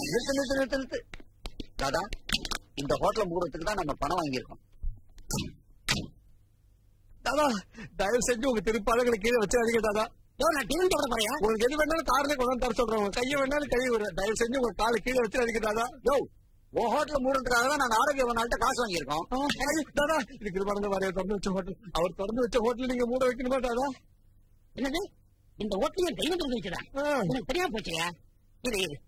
நிறுத்து நிறுத்து நிறுத்து நிறுத்து தாதா இந்த ஹோட்டல மூடுறதுக்கு தான் நம்ம பணம் வாங்கியிருக்கோம் தாதா தயவு செஞ்சு உங்க திருப்பாளங்களை கீழே வச்சாதீங்க தாதா யோ நான் டிவி போட போறியா உங்களுக்கு எது வேணாலும் கார்ல கொண்டு வந்து தர சொல்றேன் உங்க கையை வேணாலும் கை விடுறேன் தயவு செஞ்சு உங்க காலை கீழே வச்சாதீங்க தாதா யோ உன் ஹோட்டல மூடுறதுக்காக தான் நாங்க ஆரோக்கியவனால்ட்ட காசு வாங்கியிருக்கோம் ஆ, ஐயோ, தாதா இதுக்கு பாருங்க வரைய திறந்து வச்ச ஹோட்டல் அவர் திறந்து வச்ச ஹோட்டல் நீங்க மூட வைக்கணுமா தாதா என்னது இந்த ஹோட்டலையே தெய்வம் திறந்து வச்சுடா ஆ. எனக்கு தெரியாம போச்சியா இது இது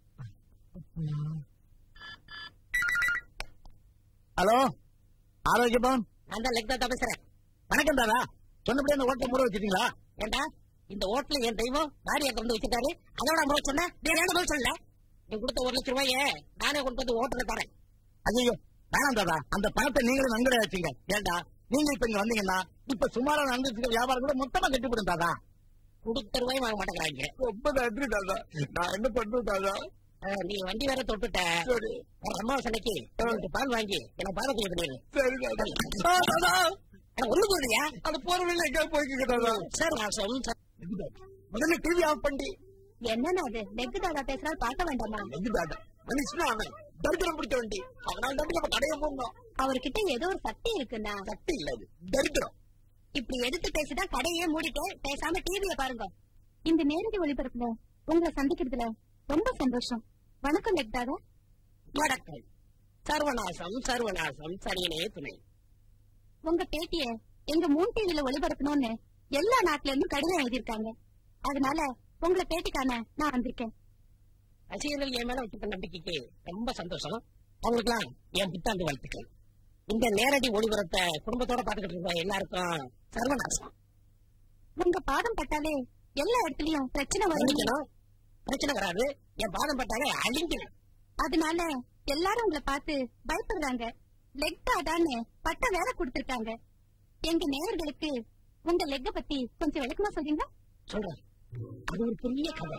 ஹலோ ஆரோக்கியபவன் நான் தான் லெக் தான் பேசுறேன் வணக்கம் தாதா சொன்னபடியே அந்த ஹோட்டல மூட வச்சிட்டீங்களா ஏண்டா இந்த ஹோட்டல் என் தெய்வம் பாரியா கொண்டு வச்சுட்டாரு அதோட முதல் சொன்ன நீ ரெண்டு முதல் சொல்லல நீ கொடுத்த ஒரு லட்சம் ரூபாயே நானே கொண்டு வந்து ஹோட்டல தரேன் ஐயோ வேணாம் தாதா அந்த பணத்தை நீங்களும் நன்கொடை வச்சீங்க ஏண்டா நீங்க இப்ப இங்க வந்தீங்கன்னா இப்ப சுமாரா நடந்துட்டு வியாபாரம் கூட மொத்தமா கட்டுப்படும் தாதா கொடுத்த ரூபாயும் வாங்க மாட்டேங்கிறாங்க ரொம்ப நன்றி தாதா நான் என்ன பண்றேன் தாதா ஆ, நீ வண்டி வேற தொட்டுட்ட சரி ஒரு அம்மாவாசை அன்னைக்கு எனக்கு பால் வாங்கி எனக்கு பால் செய்ய பண்ணிடு சரி தாதா ஆ, தாதா ஒண்ணு போடுறியா அது போற வழியில எங்கேயாவது போய்க்குங்க தாதா சார் நான் சொல்லுங்க முதல்ல டிவி ஆஃப் பண்ணி என்னன்னா அது லெக் தாதா பேசுறா பார்க்க வேண்டாமா எது தாதா மனுஷனா அவன் தரித்திரம் பிடிச்ச வண்டி அதனால தான் நம்ம கடையை போடணும் அவர்கிட்ட ஏதோ ஒரு சக்தி இருக்குண்ணா சக்தி இல்ல அது தரித்திரம் இப்படி எடுத்து பேசிதான் கடையே மூடிட்டு பேசாம டிவிய பாருங்க இந்த நேரடி ஒளிபரப்புல உங்களை சந்திக்கிறதுல ரொம்ப சந்தோஷம் வணக்கம் லெக் தாதா வணக்கம் சர்வநாசம் சர்வநாசம் சரியனே துணை உங்க பேட்டிய எங்க மூன் டிவில ஒளிபரப்பணும்னு எல்லா நாட்டுல இருந்தும் கடிதம் எழுதியிருக்காங்க அதனால உங்களை பேட்டிக்கான நான் வந்திருக்கேன் ரசிகர்கள் என் மேல வச்சுக்க நம்பிக்கைக்கு ரொம்ப சந்தோஷம் அவங்களுக்குலாம் என் புத்தாண்டு வாழ்த்துக்கள் இந்த நேரடி ஒளிபரப்பை குடும்பத்தோட பாத்துக்கிட்டு இருக்க எல்லாருக்கும் சர்வநாசம் உங்க பாதம் பட்டாலே எல்லா இடத்துலயும் பிரச்சனை வரும் மன்னிக்கணும் பிரச்சனை வராது என் பாதம் பட்டாலே அழிஞ்சிடும் அதனால எல்லாரும் உங்களை பார்த்து பயப்படுறாங்க லெக் தாதான்னு பட்ட வேலை கொடுத்திருக்காங்க எங்க நேயர்களுக்கு உங்க லெக்க பத்தி கொஞ்சம் விளக்கமா சொல்றீங்களா சொல்றேன் அது ஒரு பெரிய கதை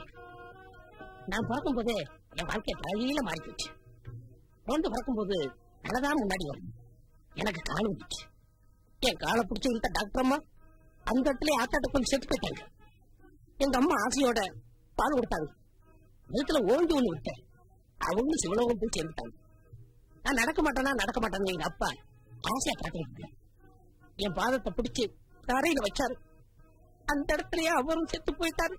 நான் பார்க்கும்போது என் வாழ்க்கை தலையில மாறி போச்சு குழந்தை பிறக்கும்போது தலைதான் முன்னாடி வரும் எனக்கு கால் வந்துச்சு என் காலை பிடிச்சி இழுத்த டாக்டர் அம்மா அந்த இடத்துல ஆத்தாட்ட கொஞ்சம் செத்து போயிட்டாங்க எங்க அம்மா ஆசையோட பால் கொடுத்தாங்க வயிற்றுல ஓண்டி ஒண்ணு விட்டேன் அவங்க சிவலோகம் போய் சேர்ந்துட்டாங்க நான் நடக்க மாட்டேனா நடக்க மாட்டேன்னு எங்க அப்பா ஆசையா காட்டிட்டு என் பாதத்தை பிடிச்சு தரையில வச்சாரு அந்த இடத்துலயே அவரும் செத்து போயிட்டாரு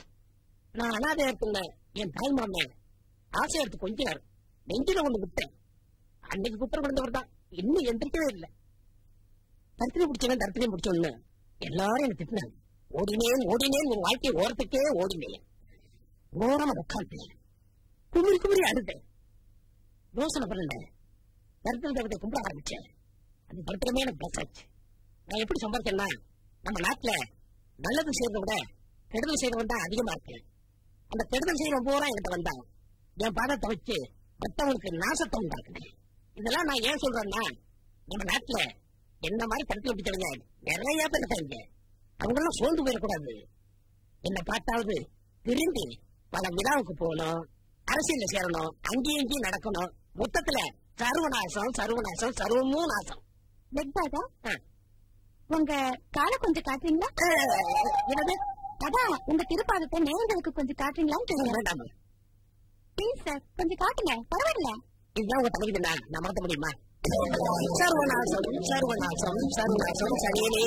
நான் அனாதையா இருந்தேன் என் தாய் மாமன் ஆசையா எடுத்து கொஞ்சினார் நெஞ்சில ஒண்ணு விட்டேன் அன்னைக்கு குப்பர் விழுந்தவர் தான் இன்னும் எந்திரிக்கவே இல்லை தரத்திலே பிடிச்சவன் தரத்திலே பிடிச்சவன்னு எல்லாரும் எனக்கு திட்டினாங்க ஓடினேன் ஓடினேன் உன் வாழ்க்கை ஓரத்துக்கே ஓடினேன் ஓரமா உட்காந்தேன் குமிரி குமிரி அழுதேன் யோசனை பண்ணல தரித்திர தேவத்தை கும்பிட ஆரம்பிச்சேன் அந்த தரித்திரமே எனக்கு பேசாச்சு நான் எப்படி சம்பாதிச்சேன்னா நம்ம நாட்டுல நல்லது செய்யறதை விட கெடுதல் செய்யறவன் தான் அதிகமா இருக்கு அந்த கெடுதல் செய்யறவன் பூரா என்கிட்ட வந்தான் என் பாதத்தை வச்சு மத்தவங்களுக்கு நாசத்தை உண்டாக்குனேன் இதெல்லாம் நான் ஏன் சொல்றேன்னா நம்ம நாட்டுல என்ன மாதிரி தடுத்து பிடிச்சவங்க நிறைய பேர் இருக்காங்க அவங்க எல்லாம் சோர்ந்து போயிடக்கூடாது என்ன பார்த்தாவது திரும்பி பல விழாவுக்கு போகணும் அரசியல்ல சேரணும் அங்கேயும் இங்கேயும் நடக்கணும் மொத்தத்துல சர்வநாசம் சர்வநாசம் சர்வமும் நாசம் லெக் தாதா ஆ. உங்க காலை கொஞ்சம் காட்டுறீங்களா என்னது அதான் உங்க திருப்பாதத்தை நேயர்களுக்கு கொஞ்சம் காட்டுறீங்களான்னு கேக்குறேன் வேண்டாம் ப்ளீஸ் சார் கொஞ்சம் காட்டுங்க பரவாயில்ல இதுதான் உங்க தலைவிதி நான் நான் மாத்த முடியுமா சர்வநாசம் சர்வநாசம் சர்வநாசம் சரியிலே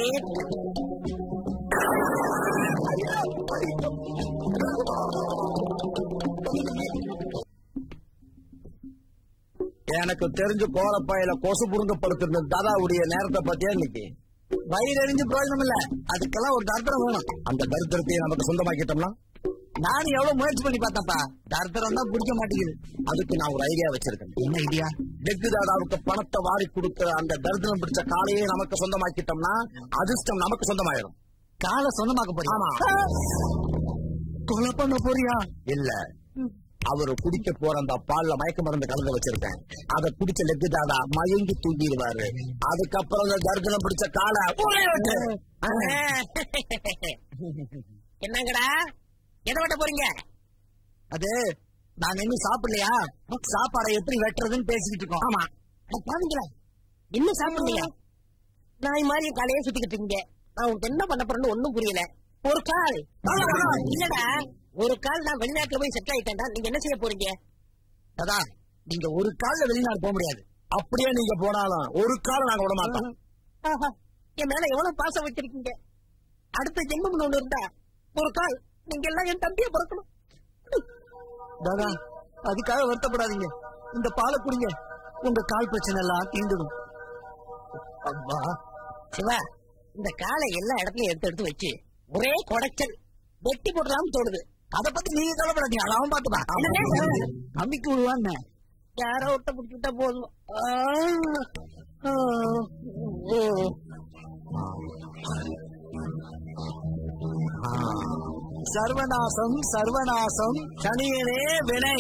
எனக்கு தெரிஞ்சு கோலப்பாயில கொசு புடுங்க படுத்திருந்த தாதாவுடைய நேரத்தை பத்தியா இன்னைக்கு வயிறு எரிஞ்சு பிரயோஜனம் இல்ல அதுக்கெல்லாம் ஒரு தரித்திரம் வேணும் அந்த தரித்திரத்தையே நமக்கு சொந்தமாக்கிட்டோம்னா நானும் எவ்வளவு முயற்சி பண்ணி பார்த்தப்பா தரித்திரம் தான் பிடிக்க மாட்டேங்குது அதுக்கு நான் ஒரு ஐடியா வச்சிருக்கேன் என்ன ஐடியா டெக்கு தாதாவுக்கு பணத்தை வாரி கொடுக்கிற அந்த தரித்திரம் பிடிச்ச காலையே நமக்கு சொந்தமாக்கிட்டோம்னா அதிர்ஷ்டம் நமக்கு சொந்தமாயிடும் காலை சொந்தமாக்க போறியா ஆமா கொலை பண்ண போறியா இல்ல அவரு குடிக்க போற அந்த பால்ல மயக்க மருந்து கலந்து வச்சிருக்கேன் அத குடிச்ச லெக்கு தாதா மயங்கி தூங்கிடுவாரு அதுக்கப்புறம் அந்த தர்தனம் பிடிச்ச காலை ஊரே விட்டு. என்னங்கடா எதை வெட்ட போறீங்க அது நாங்க இன்னும் சாப்பிடலையா சாப்பாடை எப்படி வெட்டுறதுன்னு பேசிக்கிட்டு இருக்கோம் ஆமா அட பாருங்களா இன்னும் சாப்பிடலையா நாய் மாதிரி காலையே சுத்திக்கிட்டு இருக்கீங்க நான் உங்களுக்கு என்ன பண்ண போறேன்னு ஒண்ணும் புரியல ஒரு கால் இல்லடா ஒரு கால் நான் வெளிநாட்டுல போய் செட்டில் ஆயிட்டேன்டா நீங்க என்ன செய்ய போறீங்க அதான் நீங்க ஒரு கால்ல வெளிநாடு போக முடியாது அப்படியே நீங்க போனாலும் ஒரு காலம் நாங்க விட மாட்டோம் ஆஹா, என் மேல எவ்வளவு பாசம் வச்சிருக்கீங்க அடுத்த ஜென்மம் ஒண்ணு இருந்தா ஒரு கால் நீங்க எல்லாம் என் தம்பியை பிறக்கணும் தாதா அதுக்காக வருத்தப்படாதீங்க இந்த பாலை குடிங்க உங்க கால் பிரச்சனை எல்லாம் தீந்துடும் அம்மா சிவா இந்த காலை எல்லா இடத்துலயும் எடுத்து எடுத்து வச்சு ஒரே குடைச்சல் வெட்டி போடலாம்னு தோணுது அத பத்தி நீங்க கவலைப்படாதீங்க அதை அவன் பாத்துப்பா நம்பிக்கை விடுவான்னு யாரோ ஒட்ட பிடிச்சிட்டா போதும் ஆ, ஆ, ஓ. சர்வநாசம் சர்வநாசம் சனியனே வினை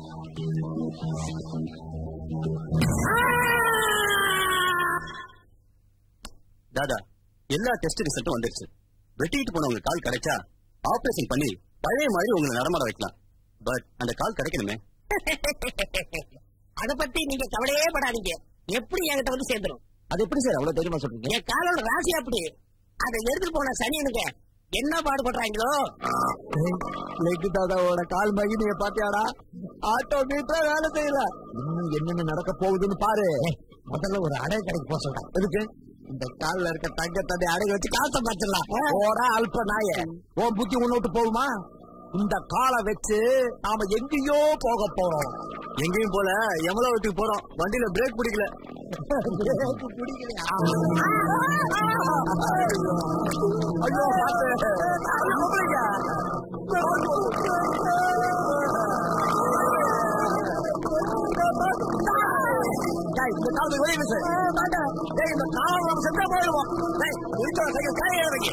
தாதா எல்லா டெஸ்ட் ரிசல்ட்டும் வந்துருச்சு வெட்டிட்டு போனவங்க கால் கிடைச்சா ஆபரேஷன் பண்ணி பழைய மாதிரி உங்களை நடமாட வைக்கலாம் பட் அந்த கால் கிடைக்கணுமே அத பத்தி நீங்க கவலையே படாதீங்க எப்படி என்கிட்ட வந்து சேர்ந்துரும் அது எப்படி சார் அவ்வளவு தைரியமா சொல்றீங்க என் காலோட ராசி அப்படி அதை எடுத்துட்டு போன சனியனுங்க என்ன பாடுபடுறாங்களோ லெக் தாதாவோட கால் மகிமைய பாத்தியாடா ஆட்டோ மீட்டரா வேலை செய்யல இன்னும் என்னென்ன நடக்க போகுதுன்னு பாரு முதல்ல ஒரு அடகு கடைக்கு போக சொல்றேன் எதுக்கு இந்த கால்ல இருக்க தங்கத்தை அடகு வச்சு காசை பார்த்துடலாம் ஓடா அல்ப நாய உன் புத்தி உன்னை விட்டு போகுமா இந்த காலை வச்சு நாம எங்கேயோ போக போறோம் எங்கேயும் போல எவ்வளவு வீட்டுக்கு போறோம் வண்டியில பிரேக் பிடிக்கல ஐயோ பாத்து. டேய், இந்த காலத்துக்கு வெளியே வீசு. டேய், இந்த காலம் நம்ம செத்தா போயிடுவோம். டேய், இருக்கிற கையை கையை இறங்கி.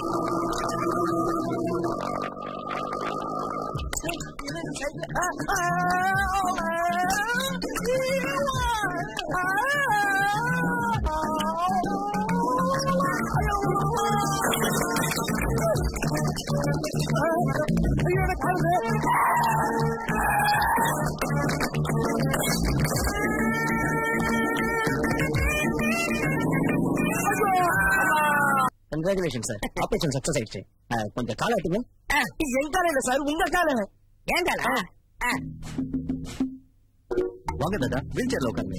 கங்க்ராச்சுலேஷன் சார் ஆபரேஷன் சக்சஸ் ஆயிடுச்சு அஹ், கொஞ்சம் கால ஆட்டுங்க என் காலம் இல்ல சார் உங்க காலம் ஏண்டாடா வாங்க தாதா வீல் சேர்ல உட்காருங்க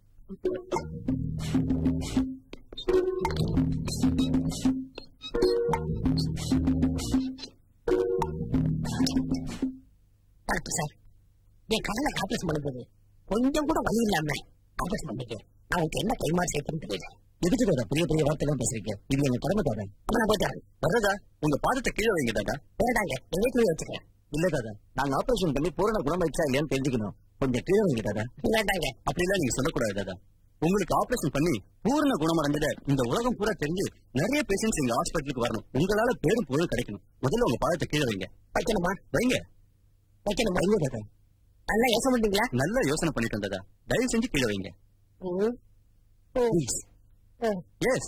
டாக்டர் சார் என் கடலை ஆபரேஷன் பண்ணும்போது கொஞ்சம் கூட வழி இல்லாம ஆபரேஷன் பண்ணிக்க அவனுக்கு என்ன கைமாறு சேர்க்கணும்னு தெரியல எதுக்கு தாதா பெரிய பெரிய வார்த்தைலாம் பேசுறீங்க இது எங்க கடமை தாதா அப்ப நான் போயிட்டு வரேன் தாதா உங்க பாதத்தை கீழே வைங்க தாதா வேண்டாங்க என் வீட்டுலயே வச்சுக்கிறேன் இல்ல தாதா நாங்க ஆபரேஷன் பண்ணி பூரண குணமாயிடுச்சா இல்லையான்னு தெரிஞ்சுக்கணும் கொஞ்சம் கீழே வைங்க தாதா வேண்டாங்க அப்படிலாம் நீங்க சொல்லக்கூடாது தாதா உங்களுக்கு ஆபரேஷன் பண்ணி பூரண குணமடைஞ்சத இந்த உலகம் பூரா தெரிஞ்சு நிறைய பேஷண்ட்ஸ் எங்க ஹாஸ்பிட்டலுக்கு வரணும் உங்களால பேரும் புகழும் கிடைக்கணும் முதல்ல உங்க பாதத்தை கீழே வைங்க வைக்கணுமா வைங்க வைக்கணுமா இல்ல தாதா நல்லா யோசனை பண்ணீங்களா நல்லா யோசனை பண்ணிட்டு வந்ததா தயவு செஞ்சு கீழே வைங்க ப்ளீஸ் எஸ்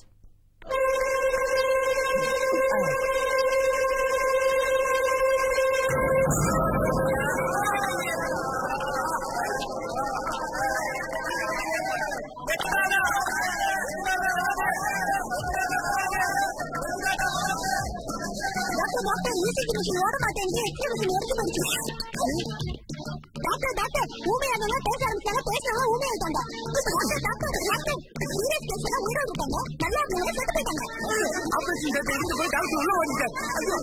டாக்டர் டாக்டர் ஈசிக்கு மிஷின் ஓட மாட்டேங்குது எக்ஸ்ரே மிஷின் எடுத்து போயிடுச்சு டாக்டர் டாக்டர் ஊமையானவங்க பேச ஆரம்பிச்சாங்க பேசுறவங்க ஊமையாயிட்டாங்க டாக்டர் டாக்டர் டாக்டர் சீரியஸ் பேசுறா உயிரோடு இருக்காங்க நல்லா இருந்தவங்க செத்து போயிட்டாங்க ஆபரேஷன் தேட்டர் இருந்து போய் டாக்டர் உள்ள வந்துட்டார் ஐயோ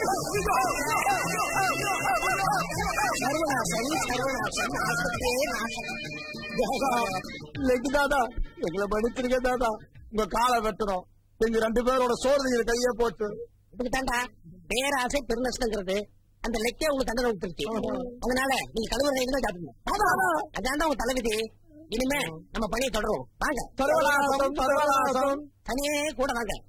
ஐயோ சர்வநாசம் சர்வநாசம் ஆஸ்பத்திரியே நாசம் லெக் தாதா எங்களை மன்னிச்சிருங்க தாதா உங்க காலை வெட்டுறோம் எங்க ரெண்டு பேரோட சோறு நீங்க கையே போட்டு இதுக்கு தாண்டா பேராசை பெருநஷ்டங்கிறது அந்த லெக்கே உங்களுக்கு தண்டனை கொடுத்துருச்சு அதனால நீங்க கழுவுற தான் சாப்பிடணும் அதான்டா உங்க தலைவிதி இனிமே நம்ம பணியை தொடரும் வாங்க சர்வநாசம் சர்வநாசம் தனியே கூட வாங்க